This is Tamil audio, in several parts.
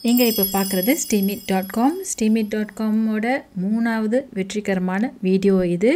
நீங்கள் இப்போ பார்க்குறது steemit dot com steemit dot காமோட மூணாவது வெற்றிகரமான வீடியோ இது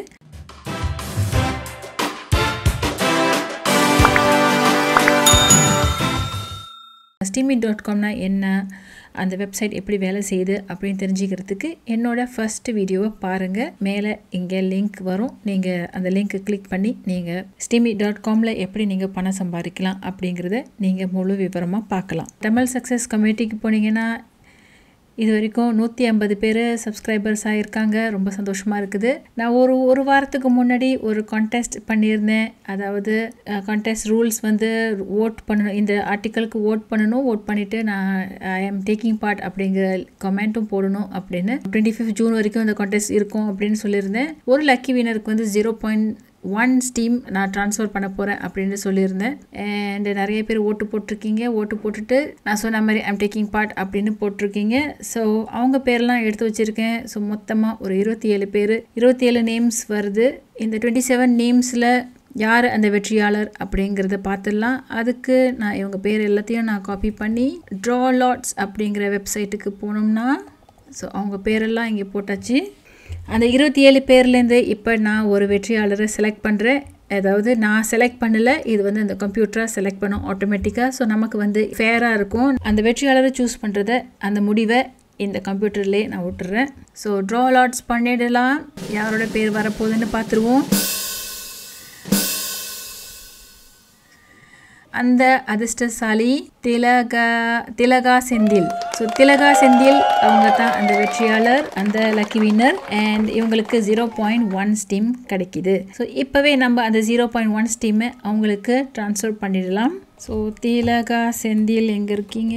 ஸ்டீமிட் டாட் காம்னா என்ன அந்த வெப்சைட் எப்படி வேலை செய்யுது அப்படின்னு தெரிஞ்சுக்கிறதுக்கு என்னோட ஃபர்ஸ்ட் வீடியோவை பாருங்கள் மேலே இங்கே லிங்க் வரும் நீங்கள் அந்த லிங்க்கை கிளிக் பண்ணி நீங்கள் ஸ்டீமி டாட் காமில் எப்படி நீங்கள் பணம் சம்பாதிக்கலாம் அப்படிங்கிறத நீங்கள் முழு விவரமாக பார்க்கலாம் தமிழ் சக்ஸஸ் கம்யூனிட்டிக்கு போனீங்கன்னா இது வரைக்கும் நூற்றி ஐம்பது பேர் சப்ஸ்கிரைபர்ஸ் ஆகியிருக்காங்க ரொம்ப சந்தோஷமாக இருக்குது நான் ஒரு ஒரு வாரத்துக்கு முன்னாடி ஒரு கான்டெஸ்ட் பண்ணியிருந்தேன் அதாவது கான்டெஸ்ட் ரூல்ஸ் வந்து ஓட் பண்ணணும் இந்த ஆர்டிக்கலுக்கு ஓட் பண்ணணும் ஓட் பண்ணிவிட்டு நான் ஐ எம் டேக்கிங் பார்ட் அப்படிங்கிற கமெண்ட்டும் போடணும் அப்படின்னு டுவெண்ட்டி ஃபிஃப்த் ஜூன் வரைக்கும் இந்த கான்டெஸ்ட் இருக்கும் அப்படின்னு சொல்லியிருந்தேன் ஒரு லக்கி வினருக்கு வந்து ஜீரோ பாயிண்ட் ஒன் ஸ்டீம் நான் ட்ரான்ஸ்ஃபர் பண்ண போகிறேன் அப்படின்னு சொல்லியிருந்தேன் அண்ட் நிறைய பேர் ஓட்டு போட்டிருக்கீங்க ஓட்டு போட்டுட்டு நான் சொன்ன மாதிரி ஐம் டேக்கிங் பார்ட் அப்படின்னு போட்டிருக்கீங்க ஸோ அவங்க பேர்லாம் எடுத்து வச்சுருக்கேன் ஸோ மொத்தமாக ஒரு இருபத்தி ஏழு பேர் இருபத்தி ஏழு நேம்ஸ் வருது இந்த டுவெண்ட்டி செவன் நேம்ஸில் யார் அந்த வெற்றியாளர் அப்படிங்கிறத பார்த்துடலாம் அதுக்கு நான் இவங்க பேர் எல்லாத்தையும் நான் காப்பி பண்ணி ட்ரா லாட்ஸ் அப்படிங்கிற வெப்சைட்டுக்கு போனோம்னா ஸோ அவங்க பேரெல்லாம் இங்கே போட்டாச்சு அந்த இருபத்தி ஏழு பேர்லேருந்து இப்போ நான் ஒரு வெற்றியாளரை செலக்ட் பண்ணுறேன் அதாவது நான் செலக்ட் பண்ணலை இது வந்து அந்த கம்ப்யூட்டராக செலக்ட் பண்ணும் ஆட்டோமேட்டிக்காக ஸோ நமக்கு வந்து ஃபேராக இருக்கும் அந்த வெற்றியாளரை சூஸ் பண்ணுறத அந்த முடிவை இந்த கம்ப்யூட்டர்லேயே நான் விட்டுறேன் ஸோ ட்ரா லாட்ஸ் பண்ணிடலாம் யாரோட பேர் வரப்போகுதுன்னு பார்த்துருவோம் அந்த அதிர்ஷ்டசாலி திலகா திலகா செந்தில் ஸோ திலகா செந்தில் அவங்க தான் அந்த வெற்றியாளர் அந்த லக்கி வின்னர் அண்ட் இவங்களுக்கு ஜீரோ பாயிண்ட் ஒன் ஸ்டீம் கிடைக்கிது ஸோ இப்போவே நம்ம அந்த ஜீரோ பாயிண்ட் ஒன் ஸ்டீமை அவங்களுக்கு ட்ரான்ஸ்ஃபர் பண்ணிடலாம் ஸோ திலகா செந்தில் எங்கே இருக்கீங்க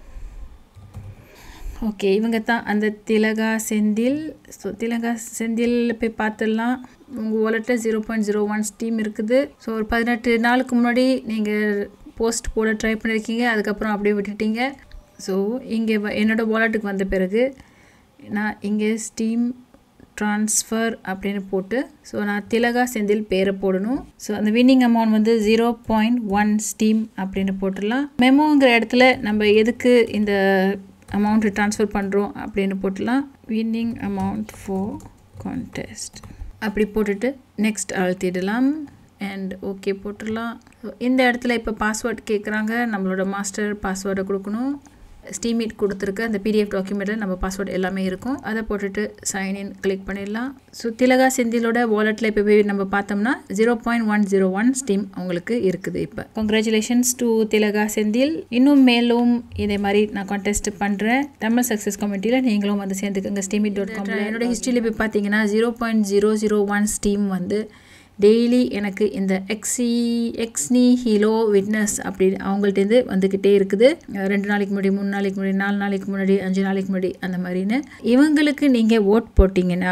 ஓகே இவங்க தான் அந்த திலகா செந்தில் ஸோ திலகா செந்தில் போய் பார்த்துடலாம் உங்கள் வாலெட்டில் zero point zero one steem இருக்குது ஸோ ஒரு பதினெட்டு நாளுக்கு முன்னாடி நீங்கள் போஸ்ட் போட ட்ரை பண்ணியிருக்கீங்க அதுக்கப்புறம் அப்படியே விட்டுட்டீங்க ஸோ இங்கே என்னோடய வாலெட்டுக்கு வந்த பிறகு நான் இங்கே ஸ்டீம் ட்ரான்ஸ்ஃபர் அப்படின்னு போட்டு ஸோ நான் திலகா செந்தில் பேரை போடணும் ஸோ அந்த வின்னிங் அமௌண்ட் வந்து ஜீரோ பாயிண்ட் ஒன் ஸ்டீம் அப்படின்னு போட்டுடலாம் மெமோங்கிற இடத்துல நம்ம எதுக்கு இந்த அமௌண்ட்டு ட்ரான்ஸ்ஃபர் பண்ணுறோம் அப்படின்னு போட்டுடலாம் வின்னிங் அமௌண்ட் ஃபார் கான்டெஸ்ட் அப்படி போட்டுட்டு நெக்ஸ்ட் அழுத்திடலாம் அண்ட் ஓகே போட்டுடலாம் இந்த இடத்துல இப்போ பாஸ்வேர்ட் கேட்குறாங்க நம்மளோட மாஸ்டர் பாஸ்வேர்டை கொடுக்கணும் ஸ்டீமீட் கொடுத்துருக்க அந்த பிடிஎஃப் டாக்குமெண்ட்டில் நம்ம பாஸ்வேர்ட் எல்லாமே இருக்கும் அதை போட்டுட்டு சைன்இன் கிளிக் பண்ணிடலாம் ஸோ திலகா செந்திலோட வாலெட்டில் இப்போ போய் நம்ம பார்த்தோம்னா zero point one zero one steem அவங்களுக்கு இருக்குது இப்போ கங்க்ராச்சுலேஷன்ஸ் டு திலகா செந்தில் இன்னும் மேலும் இதே மாதிரி நான் கான்டெஸ்ட் பண்ணுறேன் தமிழ் சக்ஸஸ் கமிட்டியில் நீங்களும் வந்து சேர்ந்துக்கோங்க ஸ்டீமிட் டாட் காமில் என்னோட ஹிஸ்ட்ரியில் போய் பார்த்தீங்கன்னா zero point zero zero one steem வந்து டெய்லி எனக்கு இந்த எக்ஸி எக்ஸ்னி ஹீலோ விட்னஸ் அப்படி அவங்கள்ட்டேருந்து வந்துக்கிட்டே இருக்குது ரெண்டு நாளைக்கு முன்னாடி மூணு நாளைக்கு முன்னாடி நாலு நாளைக்கு முன்னாடி அஞ்சு நாளைக்கு முன்னாடி அந்த மாதிரின்னு இவங்களுக்கு நீங்கள் ஓட் போட்டிங்கன்னா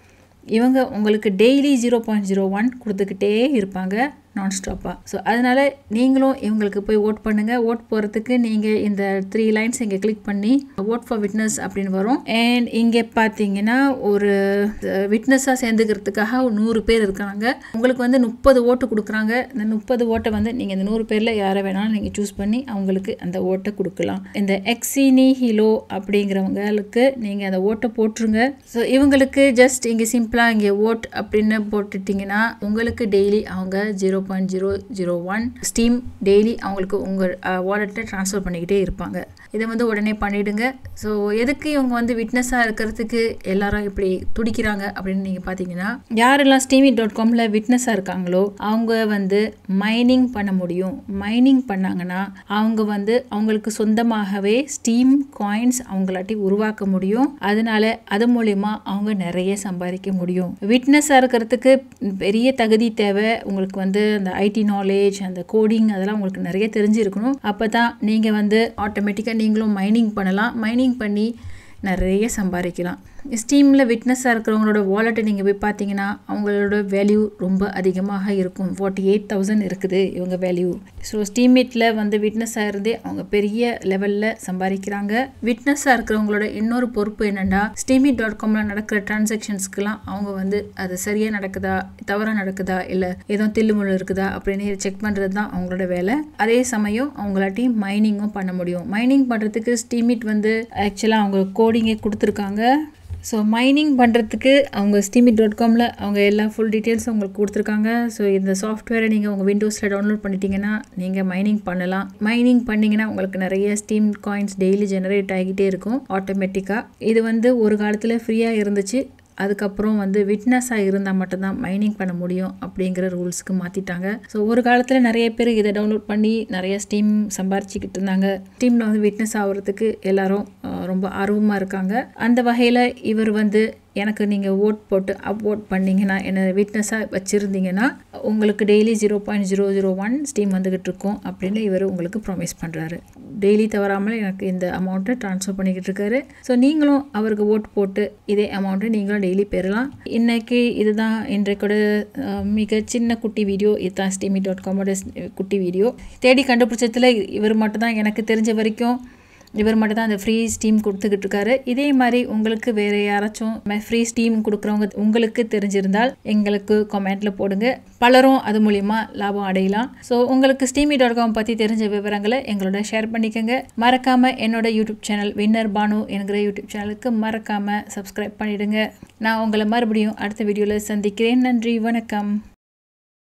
இவங்க உங்களுக்கு daily zero point zero one கொடுத்துக்கிட்டே இருப்பாங்க நான் ஸ்டாப்பாக ஸோ அதனால் நீங்களும் இவங்களுக்கு போய் ஓட் பண்ணுங்கள் ஓட் போகிறதுக்கு நீங்கள் இந்த த்ரீ லைன்ஸ் இங்கே கிளிக் பண்ணி ஓட் ஃபார் விட்னஸ் அப்படின்னு வரும் அண்ட் இங்கே பார்த்தீங்கன்னா ஒரு விட்னஸாக சேர்ந்துக்கிறதுக்காக ஒரு நூறு பேர் இருக்காங்க உங்களுக்கு வந்து முப்பது ஓட்டு கொடுக்குறாங்க இந்த முப்பது ஓட்டை வந்து நீங்கள் இந்த நூறு பேரில் யாரை வேணாலும் நீங்கள் சூஸ் பண்ணி அவங்களுக்கு அந்த ஓட்டை கொடுக்கலாம் இந்த எக்ஸினி ஹீலோ அப்படிங்கிறவங்களுக்கு நீங்கள் அந்த ஓட்டை போட்டுருங்க ஸோ இவங்களுக்கு ஜஸ்ட் இங்கே சிம்பிளாக இங்கே ஓட் அப்படின்னு போட்டுட்டிங்கன்னா உங்களுக்கு டெய்லி அவங்க zero point zero zero one Steem daily அவங்களுக்கு உங்கள் வாலெட்டை ட்ரான்ஸ்ஃபர் பண்ணிக்கிட்டே இருப்பாங்க இதை வந்து உடனே பண்ணிவிடுங்க ஸோ எதுக்கு இவங்க வந்து விட்னஸாக இருக்கிறதுக்கு எல்லாரும் இப்படி துடிக்கிறாங்க அப்படின்னு நீங்கள் பார்த்தீங்கன்னா யாரெல்லாம் ஸ்டீமி டாட் காமில் விட்னஸாக இருக்காங்களோ அவங்க வந்து மைனிங் பண்ண முடியும் மைனிங் பண்ணாங்கன்னா அவங்க வந்து அவங்களுக்கு சொந்தமாகவே ஸ்டீம் காயின்ஸ் அவங்களாட்டி உருவாக்க முடியும் அதனால அது மூலிமா அவங்க நிறைய சம்பாதிக்க முடியும் விட்னஸாக இருக்கிறதுக்கு பெரிய தகுதி தேவை உங்களுக்கு வந்து அந்த ஐடி நாலேஜ் அந்த கோடிங் அதெல்லாம் உங்களுக்கு நிறைய தெரிஞ்சிருக்கணும் அப்போ தான் நீங்கள் வந்து ஆட்டோமேட்டிக்காக நீங்களும் மைனிங் பண்ணலாம் மைனிங் பண்ணி நிறைய சம்பாதிக்கலாம் ஸ்டீமில் விட்னஸாக இருக்கிறவங்களோட வாலெட்டை நீங்கள் போய் பார்த்தீங்கன்னா அவங்களோட வேல்யூ ரொம்ப அதிகமாக இருக்கும் ஃபார்ட்டி எயிட் தௌசண்ட் இருக்குது இவங்க வேல்யூ ஸோ ஸ்டீம்மேட்டில் வந்து விட்னஸாக இருந்தே அவங்க பெரிய லெவலில் சம்பாதிக்கிறாங்க விட்னஸாக இருக்கிறவங்களோட இன்னொரு பொறுப்பு என்னென்னா ஸ்டீமேட் டாட் காமில் நடக்கிற டிரான்சாக்ஷன்ஸ்க்கெலாம் அவங்க வந்து அது சரியாக நடக்குதா தவறாக நடக்குதா இல்லை எதுவும் தில்லுமுள்ளு இருக்குதா அப்படின்னு செக் பண்ணுறது தான் அவங்களோட வேலை அதே சமயம் அவங்களாட்டி மைனிங்கும் பண்ண முடியும் மைனிங் பண்ணுறதுக்கு ஸ்டீமிட் வந்து ஆக்சுவலாக அவங்க கோடிங்கே கொடுத்துருக்காங்க ஸோ மைனிங் பண்ணுறதுக்கு அவங்க ஸ்டீமிட் டாட் காமில் அவங்க எல்லா ஃபுல் டீட்டெயில்ஸும் உங்களுக்கு கொடுத்துருக்காங்க ஸோ இந்த சாஃப்ட்வேரை நீங்கள் உங்கள் விண்டோஸில் டவுன்லோட் பண்ணிட்டீங்கன்னா நீங்கள் மைனிங் பண்ணலாம் மைனிங் பண்ணிங்கன்னா உங்களுக்கு நிறைய ஸ்டீம் காயின்ஸ் டெய்லி ஜெனரேட் ஆகிட்டே இருக்கும் ஆட்டோமேட்டிக்காக இது வந்து ஒரு காலத்தில் ஃப்ரீயாக இருந்துச்சு அதுக்கப்புறம் வந்து விட்னஸாக இருந்தால் மட்டும்தான் மைனிங் பண்ண முடியும் அப்படிங்கிற ரூல்ஸ்க்கு மாற்றிட்டாங்க ஸோ ஒரு காலத்தில் நிறைய பேர் இதை டவுன்லோட் பண்ணி நிறைய ஸ்டீம் சம்பாரிச்சிக்கிட்டு இருந்தாங்க ஸ்டீமில் வந்து விட்னஸ் ஆகிறதுக்கு எல்லாரும் அஹ், ரொம்ப ஆர்வமாக இருக்காங்க அந்த வகையில் இவர் வந்து எனக்கு நீங்கள் ஓட் போட்டு அப் ஓட் பண்ணிங்கன்னா என்னை விட்னஸாக வச்சுருந்தீங்கன்னா உங்களுக்கு daily zero point zero zero one Steem வந்துக்கிட்டு இருக்கும் அப்படின்னு இவர் உங்களுக்கு ப்ராமிஸ் பண்ணுறாரு டெய்லி தவறாமல் எனக்கு இந்த அமௌண்ட்டை ட்ரான்ஸ்ஃபர் பண்ணிக்கிட்டு இருக்காரு ஸோ நீங்களும் அவருக்கு ஓட் போட்டு இதே அமௌண்ட்டை நீங்களும் டெய்லி பெறலாம் இன்னைக்கு இதுதான் இன்றைக்கூட அஹ், மிக சின்ன குட்டி வீடியோ இதுதான் ஸ்டீமி டாட் காமோட குட்டி வீடியோ தேடி கண்டுபிடிச்சதில் இவர் மட்டும்தான் எனக்கு தெரிஞ்ச வரைக்கும் இவர் மட்டும் தான் அந்த ஃப்ரீ ஸ்டீம் கொடுத்துக்கிட்டு இருக்காரு இதே மாதிரி உங்களுக்கு வேறு யாராச்சும் ஃப்ரீ ஸ்டீம் கொடுக்குறவங்க உங்களுக்கு தெரிஞ்சிருந்தால் எங்களுக்கு கமெண்ட்டில் போடுங்க பலரும் அது மூலிமா லாபம் அடையலாம் ஸோ உங்களுக்கு ஸ்டீமி டாட் காம் பற்றி தெரிஞ்ச விவரங்களை எங்களோட ஷேர் பண்ணிக்கோங்க மறக்காமல் என்னோட யூடியூப் சேனல் வின்னர் பானு என்கிற யூடியூப் சேனலுக்கு மறக்காமல் சப்ஸ்கிரைப் பண்ணிடுங்க நான் உங்களை மறுபடியும் அடுத்த வீடியோவில் சந்திக்கிறேன் நன்றி வணக்கம்